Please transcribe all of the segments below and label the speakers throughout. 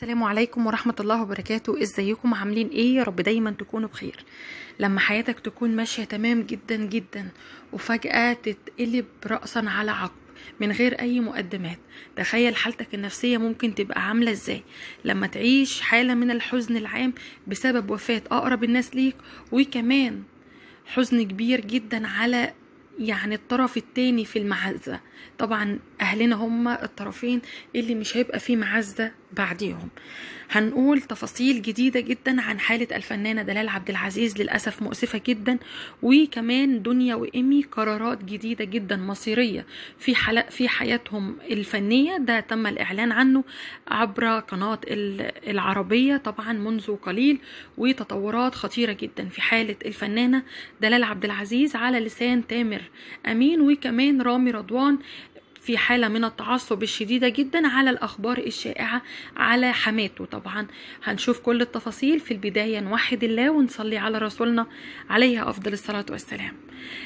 Speaker 1: السلام عليكم ورحمة الله وبركاته ازيكم عاملين ايه يا رب دايما تكونوا بخير لما حياتك تكون ماشية تمام جدا جدا وفجأة تتقلب رأسا على عقب من غير اي مقدمات تخيل حالتك النفسية ممكن تبقى عاملة ازاي لما تعيش حالة من الحزن العام بسبب وفاة اقرب الناس ليك وكمان حزن كبير جدا على يعني الطرف التاني في المعزة طبعا أهلنا هم الطرفين اللي مش هيبقى فيه معزة بعديهم هنقول تفاصيل جديدة جدا عن حالة الفنانة دلال عبد العزيز للأسف مؤسفة جدا وكمان دنيا وإيمي قرارات جديدة جدا مصيرية في حلق في حياتهم الفنية ده تم الإعلان عنه عبر قناة العربية طبعا منذ قليل وتطورات خطيرة جدا في حالة الفنانة دلال عبد العزيز على لسان تامر أمين وكمان رامي رضوان في حالة من التعصب الشديدة جدا على الأخبار الشائعة على حماته طبعا هنشوف كل التفاصيل في البداية نوحد الله ونصلي على رسولنا عليه أفضل الصلاة والسلام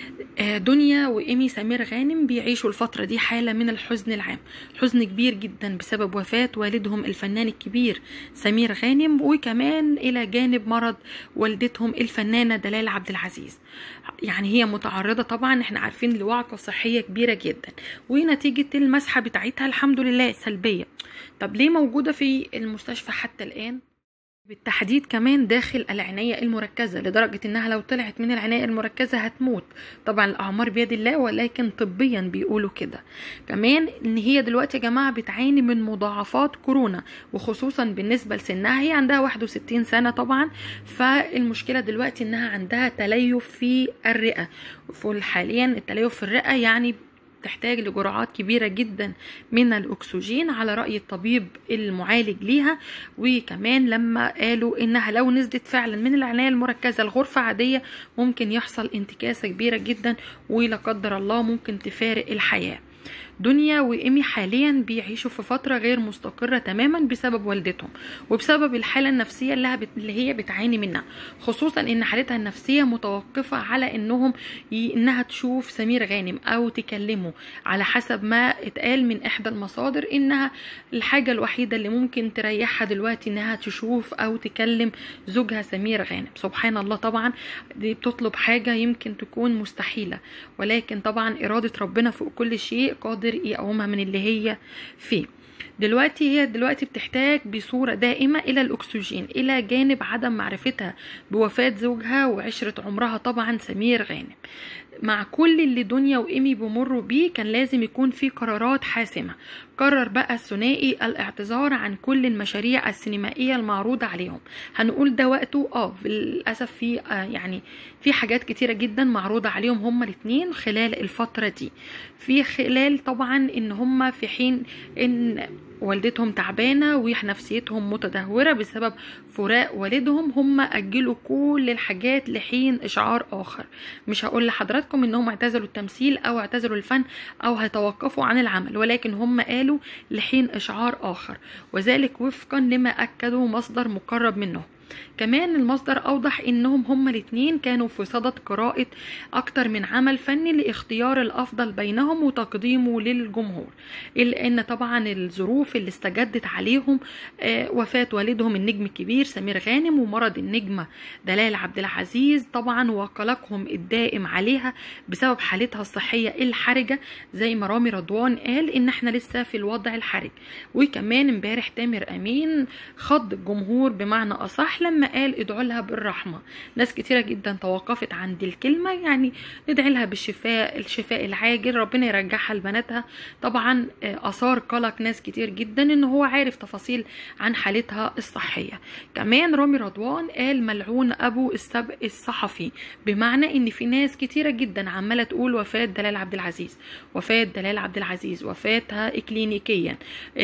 Speaker 1: دنيا وإيمي سمير غانم بيعيشوا الفترة دي حالة من الحزن العام حزن كبير جدا بسبب وفاة والدهم الفنان الكبير سمير غانم وكمان إلى جانب مرض والدتهم الفنانة دلال عبد العزيز يعني هي متعرضة طبعا احنا عارفين لوعكة صحية كبيرة جدا ونتيجة المسحة بتاعتها الحمد لله سلبية طب ليه موجودة في المستشفى حتى الآن؟ بالتحديد كمان داخل العناية المركزة لدرجة انها لو طلعت من العناية المركزة هتموت طبعا الاعمار بيد الله ولكن طبيا بيقولوا كده كمان ان هي دلوقتي يا جماعة بتعاني من مضاعفات كورونا وخصوصا بالنسبة لسنها هي عندها 61 سنة طبعا فالمشكلة دلوقتي انها عندها تليف في الرئة حاليا التليف في الرئة يعني تحتاج لجرعات كبيرة جدا من الأكسجين على رأي الطبيب المعالج ليها وكمان لما قالوا إنها لو نزلت فعلا من العناية المركزة لغرفة عادية ممكن يحصل انتكاسة كبيرة جدا ولا قدر الله ممكن تفارق الحياة دنيا وإيمي حاليا بيعيشوا في فترة غير مستقرة تماما بسبب والدتهم وبسبب الحالة النفسية اللي, بت... اللي هي بتعاني منها خصوصا ان حالتها النفسية متوقفة على انهم ي... انها تشوف سمير غانم او تكلمه على حسب ما اتقال من احدى المصادر انها الحاجة الوحيدة اللي ممكن تريحها دلوقتي انها تشوف او تكلم زوجها سمير غانم سبحان الله طبعا دي بتطلب حاجة يمكن تكون مستحيلة ولكن طبعا ارادة ربنا فوق كل شيء قادر يقومها من اللي هي فيه دلوقتي هي دلوقتي بتحتاج بصورة دائمة إلى الأكسجين إلى جانب عدم معرفتها بوفاة زوجها وعشرة عمرها طبعا سمير غانم مع كل اللي دنيا وإيمي بمروا بيه كان لازم يكون في قرارات حاسمة قرر بقى الثنائي الاعتذار عن كل المشاريع السينمائية المعروضة عليهم هنقول ده وقته اه للأسف في آه يعني في حاجات كتيرة جدا معروضة عليهم هما الاتنين خلال الفترة دي في خلال طبعا ان هما في حين ان والدتهم تعبانة ونفسيتهم متدهورة بسبب فراق والدهم هم أجلوا كل الحاجات لحين إشعار آخر مش هقول لحضراتكم إنهم اعتزلوا التمثيل أو اعتزلوا الفن أو هيتوقفوا عن العمل ولكن هم قالوا لحين إشعار آخر وذلك وفقا لما أكدوا مصدر مقرب منهم كمان المصدر أوضح إنهم هما الاتنين كانوا في صدد قراءة أكتر من عمل فني لاختيار الأفضل بينهم وتقديمه للجمهور إلا إن طبعا الظروف اللي استجدت عليهم آه وفاة والدهم النجم الكبير سمير غانم ومرض النجمة دلال عبد العزيز طبعا وقلقهم الدائم عليها بسبب حالتها الصحية الحرجة زي ما رامي رضوان قال إن احنا لسه في الوضع الحرج وكمان امبارح تامر أمين خض الجمهور بمعنى أصح لما قال ادعوا لها بالرحمة ناس كتيرة جدا توقفت عند الكلمة يعني ندعي لها بالشفاء الشفاء العاجل ربنا يرجعها لبناتها طبعا اثار قلق ناس كتير جدا ان هو عارف تفاصيل عن حالتها الصحية كمان رامي رضوان قال ملعون ابو السبق الصحفي بمعنى ان في ناس كتيرة جدا عمالة تقول وفاة دلال عبد العزيز وفاة دلال عبد العزيز وفاتها اكلينيكيا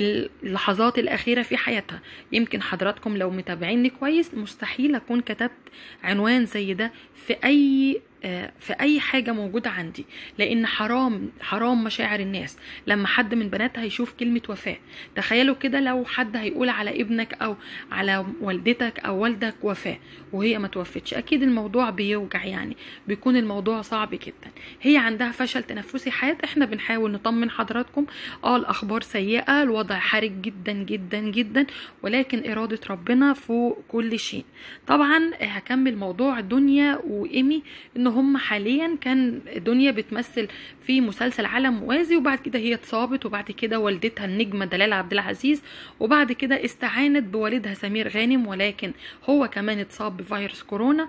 Speaker 1: اللحظات الاخيرة في حياتها يمكن حضراتكم لو متابعيني كويس مستحيل اكون كتبت عنوان زي ده في اي آه، في اي حاجه موجوده عندي لان حرام حرام مشاعر الناس لما حد من بناتها يشوف كلمه وفاه تخيلوا كده لو حد هيقول على ابنك او على والدتك او والدك وفاه وهي ما توفتش اكيد الموضوع بيوجع يعني بيكون الموضوع صعب جدا هي عندها فشل تنفسي حاد احنا بنحاول نطمن حضراتكم اه الاخبار سيئه الوضع حرج جدا جدا جدا ولكن اراده ربنا فوق كل شيء طبعا هكمل موضوع دنيا وايمي ان هم حاليا كان دنيا بتمثل في مسلسل عالم موازي وبعد كده هي اتصابت وبعد كده والدتها النجمه دلال عبد العزيز وبعد كده استعانت بوالدها سمير غانم ولكن هو كمان اتصاب بفيروس كورونا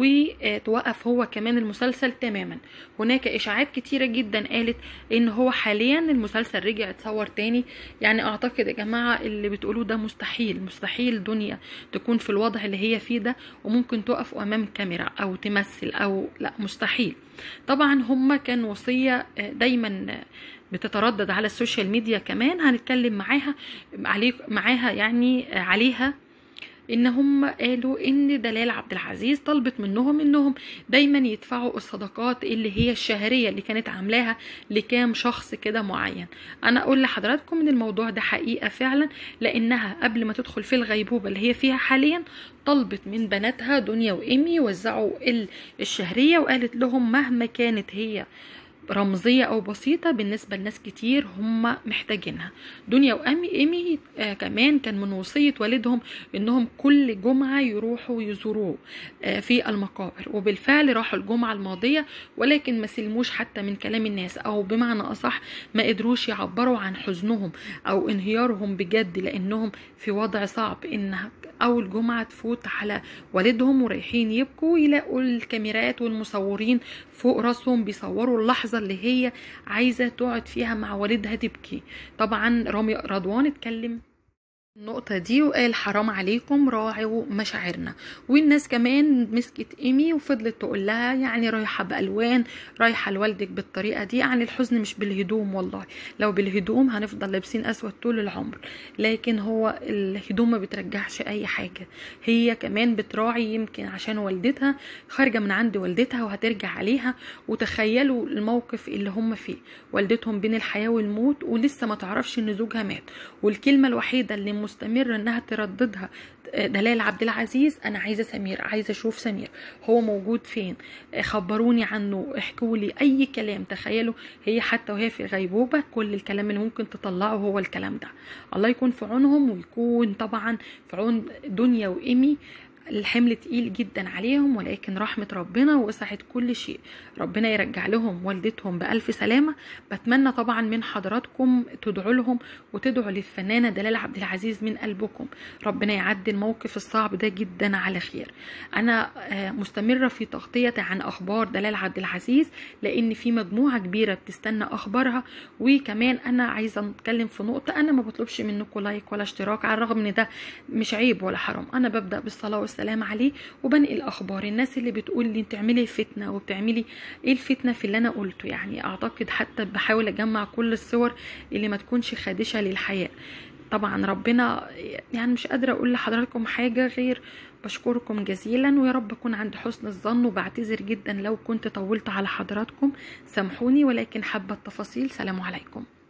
Speaker 1: وتوقف هو كمان المسلسل تماما هناك اشاعات كتيره جدا قالت ان هو حاليا المسلسل رجع اتصور تاني يعني اعتقد يا جماعه اللي بتقولوه ده مستحيل مستحيل دنيا تكون في الوضع اللي هي فيه ده وممكن تقف امام كاميرا او تمثل او لا مستحيل طبعا هما كان وصيه دايما بتتردد على السوشيال ميديا كمان هنتكلم معاها عليه معاها يعني عليها ان هم قالوا ان دلال عبد العزيز طلبت منهم انهم دايما يدفعوا الصدقات اللي هي الشهريه اللي كانت عاملاها لكام شخص كده معين انا اقول لحضراتكم ان الموضوع ده حقيقه فعلا لانها قبل ما تدخل في الغيبوبه اللي هي فيها حاليا طلبت من بناتها دنيا وايمي يوزعوا الشهريه وقالت لهم مهما كانت هي رمزية أو بسيطة بالنسبة لناس كتير هم محتاجينها دنيا وأمي إيمي آه كمان كان من وصية والدهم إنهم كل جمعة يروحوا يزوروه آه في المقابر وبالفعل راحوا الجمعة الماضية ولكن ما سلموش حتى من كلام الناس أو بمعنى أصح ما قدروش يعبروا عن حزنهم أو انهيارهم بجد لأنهم في وضع صعب إن أول جمعة تفوت على والدهم ورايحين يبكوا يلاقوا الكاميرات والمصورين فوق راسهم بيصوروا اللحظة اللي هي عايزة تقعد فيها مع والدها تبكي طبعا رامي رضوان اتكلم النقطة دي وقال حرام عليكم راعوا مشاعرنا والناس كمان مسكت ايمي وفضلت تقول لها يعني رايحة بألوان رايحة لوالدك بالطريقة دي يعني الحزن مش بالهدوم والله لو بالهدوم هنفضل لابسين أسود طول العمر لكن هو الهدوم ما بترجعش أي حاجة هي كمان بتراعي يمكن عشان والدتها خارجة من عند والدتها وهترجع عليها وتخيلوا الموقف اللي هم فيه والدتهم بين الحياة والموت ولسه ما تعرفش ان زوجها مات والكلمة الوحيدة اللي مستمرة انها ترددها دلال عبد العزيز انا عايزه سمير عايزه اشوف سمير هو موجود فين خبروني عنه احكوا لي اي كلام تخيلوا هي حتى وهي في غيبوبه كل الكلام اللي ممكن تطلعه هو الكلام ده الله يكون في عونهم ويكون طبعا في عون دنيا وايمي الحمل تقيل جدا عليهم ولكن رحمة ربنا وسعت كل شيء ربنا يرجع لهم والدتهم بألف سلامة بتمنى طبعا من حضراتكم تدعوا لهم وتدعوا للفنانة دلال عبد العزيز من قلبكم ربنا يعدي الموقف الصعب ده جدا على خير أنا مستمرة في تغطية عن أخبار دلال عبد العزيز لأن في مجموعة كبيرة بتستنى أخبارها وكمان أنا عايزة نتكلم في نقطة أنا ما بطلبش منكم لايك ولا اشتراك على الرغم إن ده مش عيب ولا حرام أنا ببدأ بالصلاة والسلام عليه وبنقل اخبار الناس اللي بتقول لي بتعملي فتنه وبتعملي ايه الفتنه في اللي انا قلته يعني اعتقد حتى بحاول اجمع كل الصور اللي ما تكونش خادشه للحياه طبعا ربنا يعني مش قادره اقول لحضراتكم حاجه غير بشكركم جزيلا ويا رب اكون عند حسن الظن وبعتذر جدا لو كنت طولت على حضراتكم سامحوني ولكن حابه التفاصيل سلام عليكم